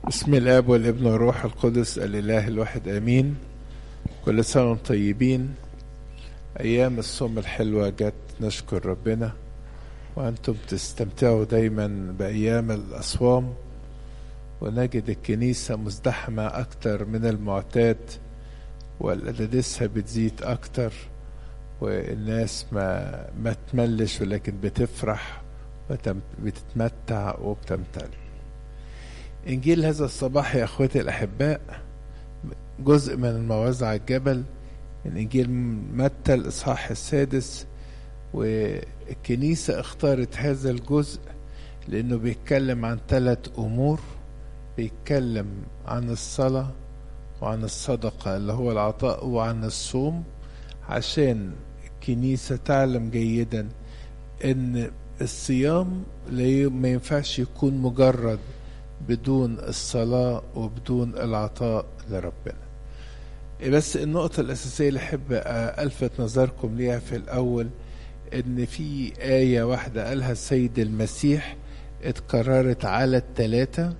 بسم الاب والابن والروح القدس الاله الواحد امين كل سنه وانتم طيبين ايام الصوم الحلوه جت نشكر ربنا وانتم تستمتعوا دايما بايام الاصوام ونجد الكنيسه مزدحمه اكتر من المعتاد والأدادسها بتزيد اكتر والناس ما ما تملش ولكن بتفرح وبتتمتع وبتمتلئ إنجيل هذا الصباح يا أخوتي الأحباء جزء من الموعظة على الجبل من إنجيل متى الإصحاح السادس والكنيسة اختارت هذا الجزء لأنه بيتكلم عن ثلاث أمور بيتكلم عن الصلاة وعن الصدقة اللي هو العطاء وعن الصوم عشان الكنيسة تعلم جيدا إن الصيام ما ينفعش يكون مجرد بدون الصلاة وبدون العطاء لربنا بس النقطة الأساسية اللي أحب ألفت نظركم ليها في الأول إن في آية واحدة قالها السيد المسيح اتكررت على التلاتة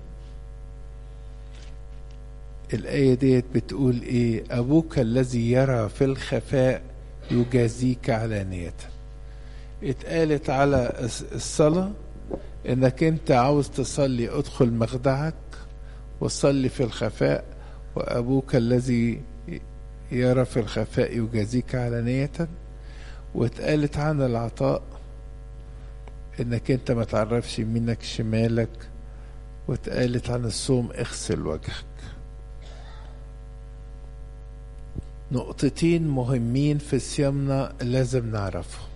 الآية ديت بتقول إيه أبوك الذي يرى في الخفاء يجازيك علانية اتقالت على الصلاة انك انت عاوز تصلي ادخل مخدعك وصلي في الخفاء وابوك الذي يرى في الخفاء يجازيك علانية واتقالت عن العطاء انك انت ما تعرفش منك شمالك واتقالت عن الصوم اغسل وجهك نقطتين مهمين في صيامنا لازم نعرفهم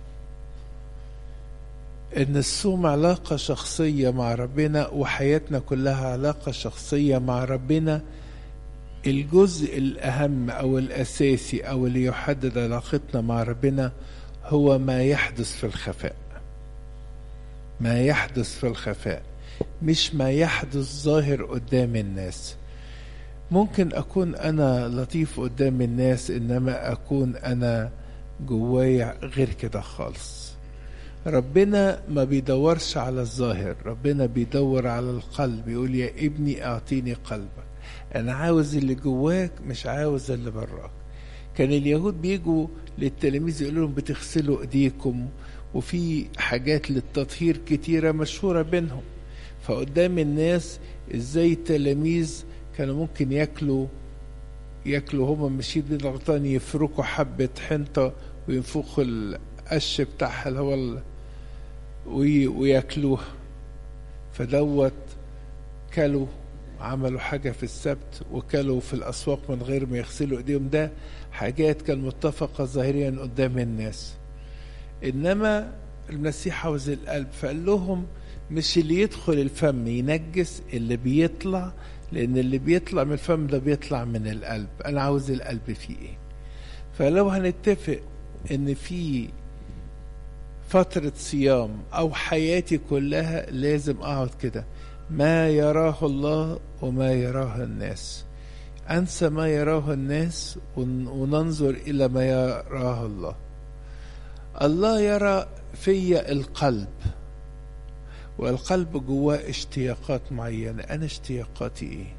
ان الصوم علاقة شخصية مع ربنا وحياتنا كلها علاقة شخصية مع ربنا الجزء الأهم أو الأساسي أو اللي يحدد علاقتنا مع ربنا هو ما يحدث في الخفاء ما يحدث في الخفاء مش ما يحدث ظاهر قدام الناس ممكن أكون أنا لطيف قدام الناس إنما أكون أنا جوايا غير كده خالص ربنا ما بيدورش على الظاهر ربنا بيدور على القلب يقول يا ابني اعطيني قلبك انا عاوز اللي جواك مش عاوز اللي براك كان اليهود بيجوا للتلاميذ يقولوا لهم بتغسلوا ايديكم وفي حاجات للتطهير كتيرة مشهورة بينهم فقدام الناس ازاي التلاميذ كانوا ممكن ياكلوا ياكلوا هما ماشيين بين الغطان يفركوا حبة حنطة وينفخوا القش بتاعها اللي هو وياكلوها فدوت كلوا عملوا حاجة في السبت وكلوا في الأسواق من غير ما يغسلوا إيديهم ده حاجات كان متفقة ظاهريا قدام الناس إنما المسيح عاوز القلب فقال لهم مش اللي يدخل الفم ينجس اللي بيطلع لأن اللي بيطلع من الفم ده بيطلع من القلب أنا عاوز القلب فيه إيه فلو هنتفق إن في فترة صيام أو حياتي كلها لازم أقعد كده ما يراه الله وما يراه الناس أنسى ما يراه الناس وننظر إلى ما يراه الله الله يرى في القلب والقلب جواه اشتياقات معينة أنا اشتياقاتي إيه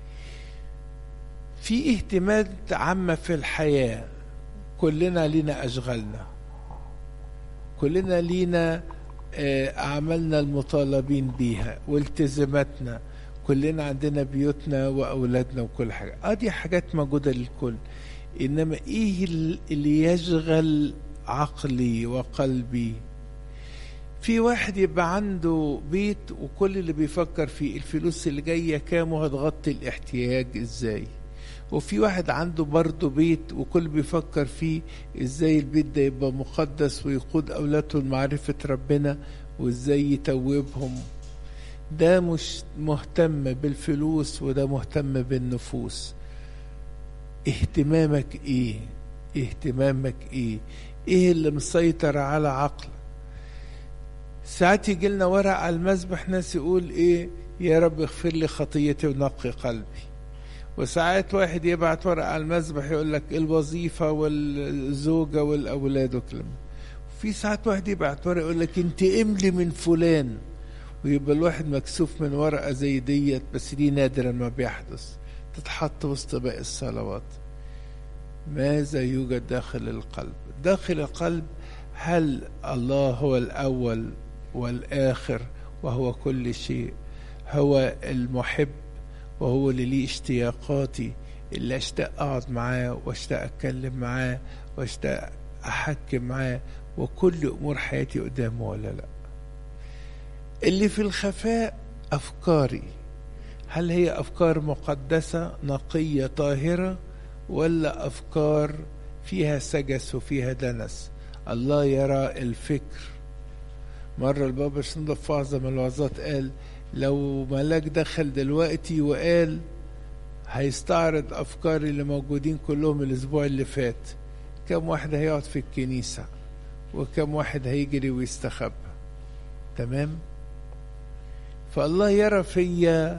في اهتمامات عامة في الحياة كلنا لنا أشغالنا كلنا لينا أعمالنا المطالبين بيها والتزاماتنا كلنا عندنا بيوتنا وأولادنا وكل حاجة آه دي حاجات موجودة للكل إنما إيه اللي يشغل عقلي وقلبي في واحد يبقى عنده بيت وكل اللي بيفكر فيه الفلوس اللي جاية كام وهتغطي الاحتياج ازاي وفي واحد عنده برضه بيت وكل بيفكر فيه ازاي البيت ده يبقى مقدس ويقود اولاده لمعرفة ربنا وازاي يتوبهم ده مش مهتم بالفلوس وده مهتم بالنفوس اهتمامك ايه اهتمامك ايه ايه اللي مسيطر على عقلك ساعات يجي لنا ورق على المذبح ناس يقول ايه يا رب اغفر لي خطيتي ونقي قلبي وساعات واحد يبعت ورق على المذبح يقول لك الوظيفة والزوجة والأولاد وكلام في ساعات واحد يبعت ورق يقول لك انتقم لي من فلان ويبقى الواحد مكسوف من ورقة زي ديت بس دي نادرا ما بيحدث تتحط وسط باقي الصلوات ماذا يوجد داخل القلب داخل القلب هل الله هو الأول والآخر وهو كل شيء هو المحب وهو اللي ليه اشتياقاتي اللي اشتاق اقعد معاه واشتاق اتكلم معاه واشتاق احكم معاه وكل امور حياتي قدامه ولا لا اللي في الخفاء افكاري هل هي افكار مقدسه نقيه طاهره ولا افكار فيها سجس وفيها دنس الله يرى الفكر مره البابا شنودة في وعظه من الوعظات قال لو ملاك دخل دلوقتي وقال هيستعرض افكاري اللي موجودين كلهم الاسبوع اللي فات كم واحد هيقعد في الكنيسه وكم واحد هيجري ويستخبى تمام فالله يرى فيا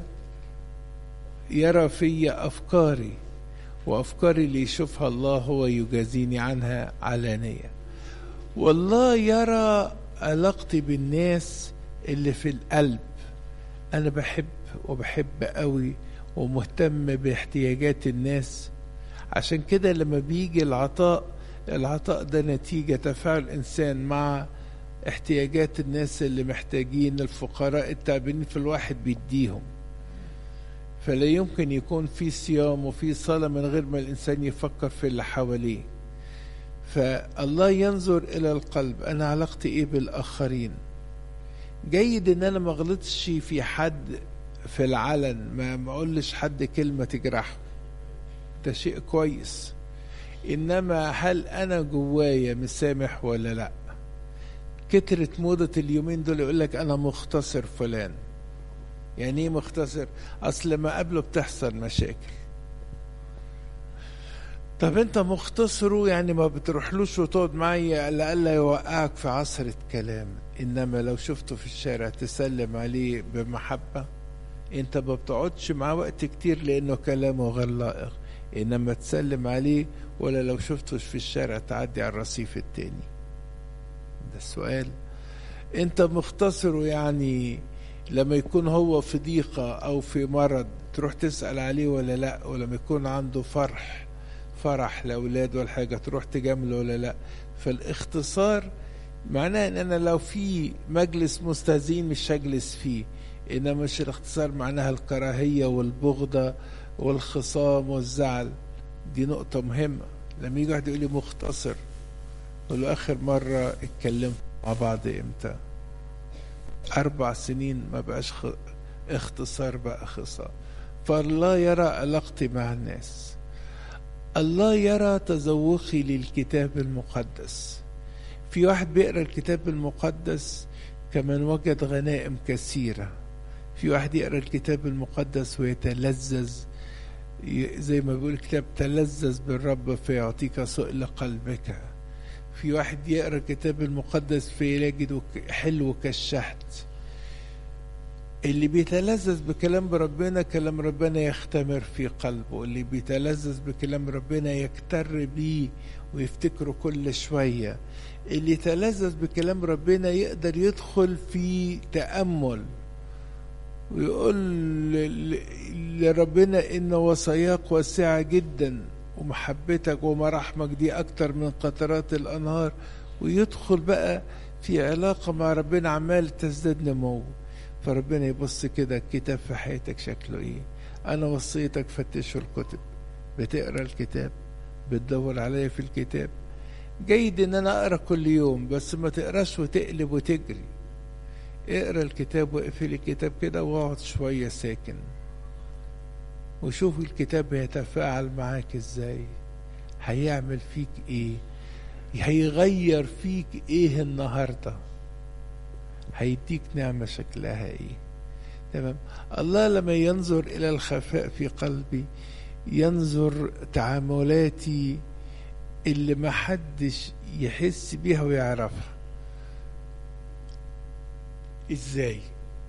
يرى فيا افكاري وافكاري اللي يشوفها الله هو يجازيني عنها علانيه والله يرى علاقتي بالناس اللي في القلب انا بحب وبحب قوي ومهتم باحتياجات الناس عشان كده لما بيجي العطاء العطاء ده نتيجة تفاعل الإنسان مع احتياجات الناس اللي محتاجين الفقراء التعبانين في الواحد بيديهم فلا يمكن يكون في صيام وفي صلاة من غير ما الإنسان يفكر في اللي حواليه فالله ينظر إلى القلب أنا علاقتي إيه بالآخرين جيد إن أنا ما غلطش في حد في العلن ما ما اقولش حد كلمه تجرحه ده شيء كويس انما هل انا جوايا مسامح ولا لا كترت موضة اليومين دول يقول لك انا مختصر فلان يعني ايه مختصر اصل ما قبله بتحصل مشاكل طب انت مختصره يعني ما بتروحلوش وتقعد معي لألا يوقعك في عصرة كلام انما لو شفته في الشارع تسلم عليه بمحبه انت ما بتقعدش معاه وقت كتير لانه كلامه غير لائق انما تسلم عليه ولا لو شفته في الشارع تعدي على الرصيف التاني ده السؤال انت مختصره يعني لما يكون هو في ضيقة او في مرض تروح تسأل عليه ولا لا ولما يكون عنده فرح فرح لأولاد ولا حاجة تروح تجامله ولا لا فالاختصار معناه ان انا لو في مجلس مستهزئين مش هجلس فيه انما مش الاختصار معناها الكراهيه والبغضه والخصام والزعل دي نقطه مهمه لما يجي واحد يقول لي مختصر اقول له اخر مره اتكلمت مع بعض امتى اربع سنين ما بقاش خ... اختصار بقى خصام فالله يرى علاقتي مع الناس الله يرى تذوقي للكتاب المقدس في واحد بيقرا الكتاب المقدس كمن وجد غنائم كثيره في واحد يقرا الكتاب المقدس ويتلذذ زي ما بيقول الكتاب تلذذ بالرب فيعطيك سؤل قلبك في واحد يقرا الكتاب المقدس فيجده حلو كالشهد اللي بيتلذذ بكلام ربنا كلام ربنا يختمر في قلبه اللي بيتلذذ بكلام ربنا يكتر بيه ويفتكره كل شوية اللي يتلذذ بكلام ربنا يقدر يدخل في تأمل ويقول لربنا إن وصاياك واسعة جدا ومحبتك ومراحمك دي أكتر من قطرات الأنهار ويدخل بقى في علاقة مع ربنا عمال تزداد نمو فربنا يبص كده الكتاب في حياتك شكله ايه انا وصيتك فتشوا الكتب بتقرا الكتاب بتدور عليا في الكتاب جيد ان انا اقرا كل يوم بس ما تقراش وتقلب وتجري اقرا الكتاب واقفل الكتاب كده واقعد شويه ساكن وشوف الكتاب هيتفاعل معاك ازاي هيعمل فيك ايه هيغير فيك ايه النهارده هيديك نعمة شكلها ايه تمام الله لما ينظر إلى الخفاء في قلبي ينظر تعاملاتي اللي ما حدش يحس بيها ويعرفها ازاي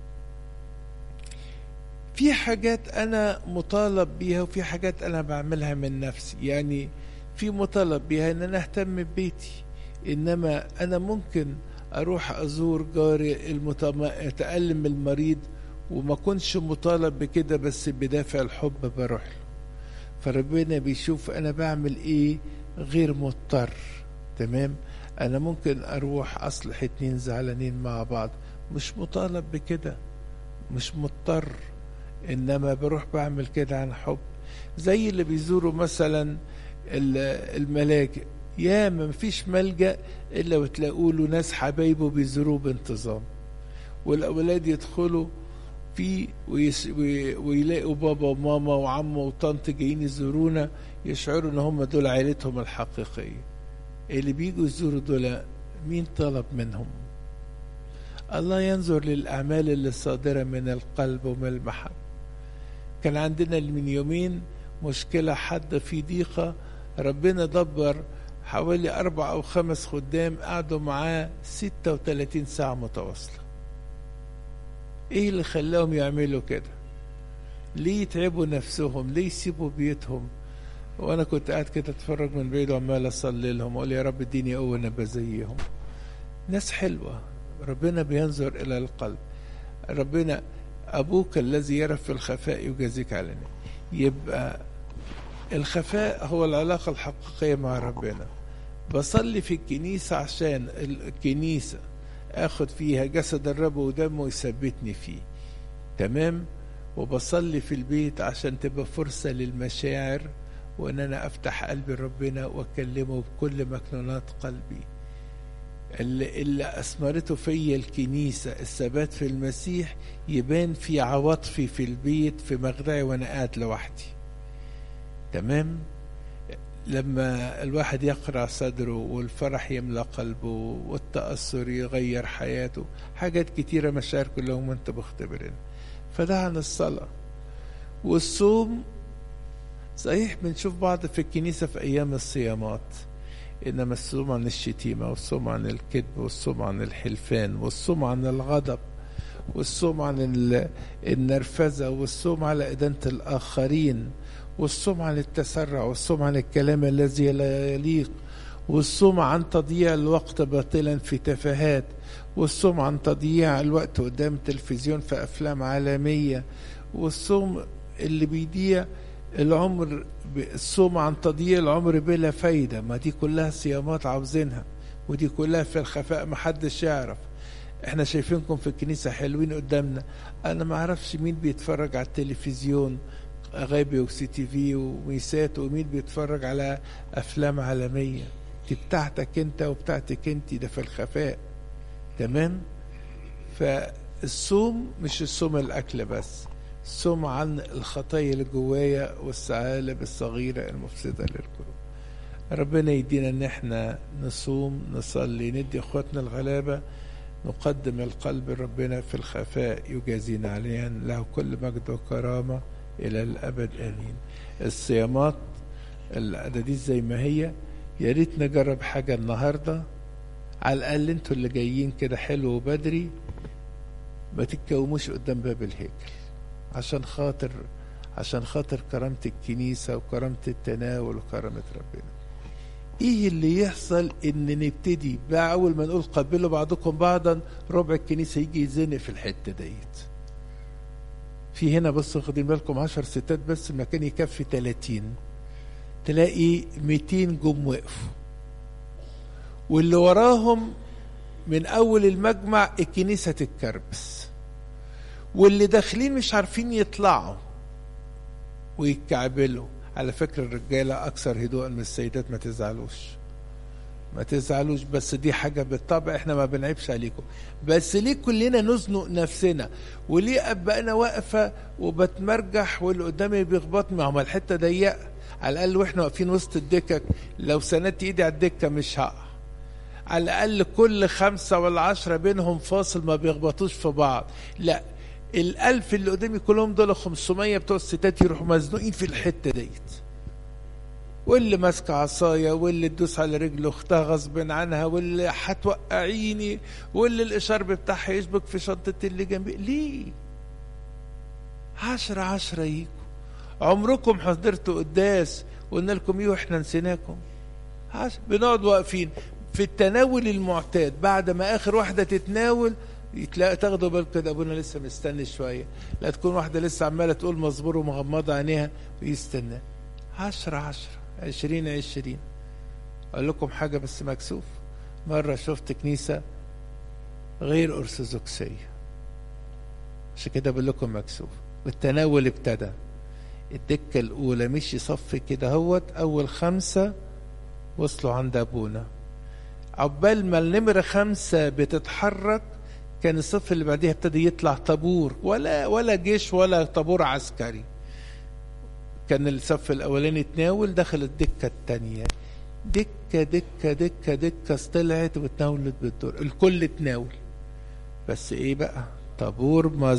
في حاجات انا مطالب بيها وفي حاجات انا بعملها من نفسي يعني في مطالب بيها ان انا اهتم ببيتي انما انا ممكن اروح ازور جاري المتألم المريض وما كنش مطالب بكده بس بدافع الحب بروح له فربنا بيشوف انا بعمل ايه غير مضطر تمام انا ممكن اروح اصلح اتنين زعلانين مع بعض مش مطالب بكده مش مضطر انما بروح بعمل كده عن حب زي اللي بيزوروا مثلا الملاجئ يا ما فيش ملجأ الا وتلاقوا له ناس حبايبه بيزوروه بانتظام والاولاد يدخلوا فيه ويس... ويلاقوا بابا وماما وعمه وطنط جايين يزورونا يشعروا ان هم دول عائلتهم الحقيقيه اللي بيجوا يزوروا دول مين طلب منهم الله ينظر للأعمال اللي صادرة من القلب ومن المحبة كان عندنا من يومين مشكلة حد في ضيقة ربنا دبر حوالي أربع أو خمس خدام قعدوا معاه ستة وثلاثين ساعة متواصلة إيه اللي خلاهم يعملوا كده ليه يتعبوا نفسهم ليه يسيبوا بيوتهم وانا كنت قاعد كده اتفرج من بعيد وعمال اصلي لهم اقول يا رب اديني قوه انا زيهم ناس حلوه ربنا بينظر الى القلب ربنا ابوك الذي يرى في الخفاء يجازيك عليه يبقى الخفاء هو العلاقه الحقيقيه مع ربنا بصلي في الكنيسه عشان الكنيسه اخد فيها جسد الرب ودمه يثبتني فيه تمام وبصلي في البيت عشان تبقى فرصه للمشاعر وان انا افتح قلبي لربنا واكلمه بكل مكنونات قلبي اللي, اللي اثمرته فيا الكنيسه الثبات في المسيح يبان في عواطفي في البيت في مخدعي وانا قاعد لوحدي تمام لما الواحد يقرع صدره والفرح يملى قلبه والتأثر يغير حياته حاجات كتيرة مشاعر كلهم وانت مختبرين فده عن الصلاة والصوم صحيح بنشوف بعض في الكنيسة في أيام الصيامات إنما الصوم عن الشتيمة والصوم عن الكذب والصوم عن الحلفان والصوم عن الغضب والصوم عن النرفزة والصوم على إدانة الآخرين والصوم عن التسرع والصوم عن الكلام الذي لا يليق والصوم عن تضييع الوقت باطلا في تفاهات والصوم عن تضييع الوقت قدام التلفزيون في أفلام عالمية والصوم اللي بيضيع العمر الصوم عن تضييع العمر بلا فايدة ما دي كلها صيامات عاوزينها ودي كلها في الخفاء محدش يعرف احنا شايفينكم في الكنيسة حلوين قدامنا انا ما اعرفش مين بيتفرج على التلفزيون اغابي وسي تي في وميسات ومين بيتفرج على افلام عالمية دي بتاعتك انت وبتاعتك انت ده في الخفاء تمام فالصوم مش الصوم الاكل بس صوم عن الخطايا اللي جوايا والثعالب الصغيرة المفسدة للقلوب ربنا يدينا ان احنا نصوم نصلي ندي اخواتنا الغلابة نقدم القلب ربنا في الخفاء يجازينا عليها له كل مجد وكرامة إلى الأبد آمين الصيامات الأداديس زي ما هي يا ريت نجرب حاجة النهاردة على الأقل انتوا اللي جايين كده حلو وبدري ما تتكوموش قدام باب الهيكل عشان خاطر عشان خاطر كرامة الكنيسة وكرامة التناول وكرامة ربنا ايه اللي يحصل ان نبتدي بقى اول ما نقول قبلوا بعضكم بعضا ربع الكنيسة يجي يزنق في الحتة ديت في هنا بصوا واخدين بالكم عشر ستات بس المكان يكفي تلاتين تلاقي ميتين جم وقفوا واللي وراهم من اول المجمع الكنيسة تتكربس واللي داخلين مش عارفين يطلعوا ويتكعبلوا على فكرة الرجالة أكثر هدوءا من السيدات ما تزعلوش ما تزعلوش بس دي حاجة بالطبع احنا ما بنعيبش عليكم بس ليه كلنا نزنق نفسنا وليه أبقى أنا واقفة وبتمرجح واللي قدامي بيخبطني ما هو الحتة ضيقة على الأقل واحنا واقفين وسط الدكك لو سندت إيدي على الدكة مش هقع على الأقل كل خمسة ولا عشرة بينهم فاصل ما بيخبطوش في بعض لا الألف اللي قدامي كلهم دول 500 بتوع الستات يروحوا مزنوقين في الحتة ديت واللي ماسكة عصاية واللي تدوس على رجل أختها غصب عنها واللي هتوقعيني واللي الإشارب بتاعها يشبك في شنطة اللي جنبي ليه؟ عشرة عشرة يجوا عمركم حضرتوا قداس وقلنا لكم ايه واحنا نسيناكم بنقعد واقفين في التناول المعتاد بعد ما اخر واحده تتناول تلاقي تاخدوا بالكم كده ابونا لسه مستني شويه لا تكون واحده لسه عماله تقول مزمور ومغمضه عينيها ويستنى عشرة عشرة عشرين عشرين أقول لكم حاجة بس مكسوف مرة شفت كنيسة غير أرثوذكسية عشان كده بقول لكم مكسوف والتناول ابتدى الدكة الأولى مشي صف كده هوت أول خمسة وصلوا عند أبونا عقبال ما النمرة خمسة بتتحرك كان الصف اللي بعديها ابتدى يطلع طابور ولا ولا جيش ولا طابور عسكري كان الصف الأولاني اتناول دخل الدكة التانية دكة دكة دكة دكة طلعت واتناولت بالدور الكل اتناول بس ايه بقى طابور ما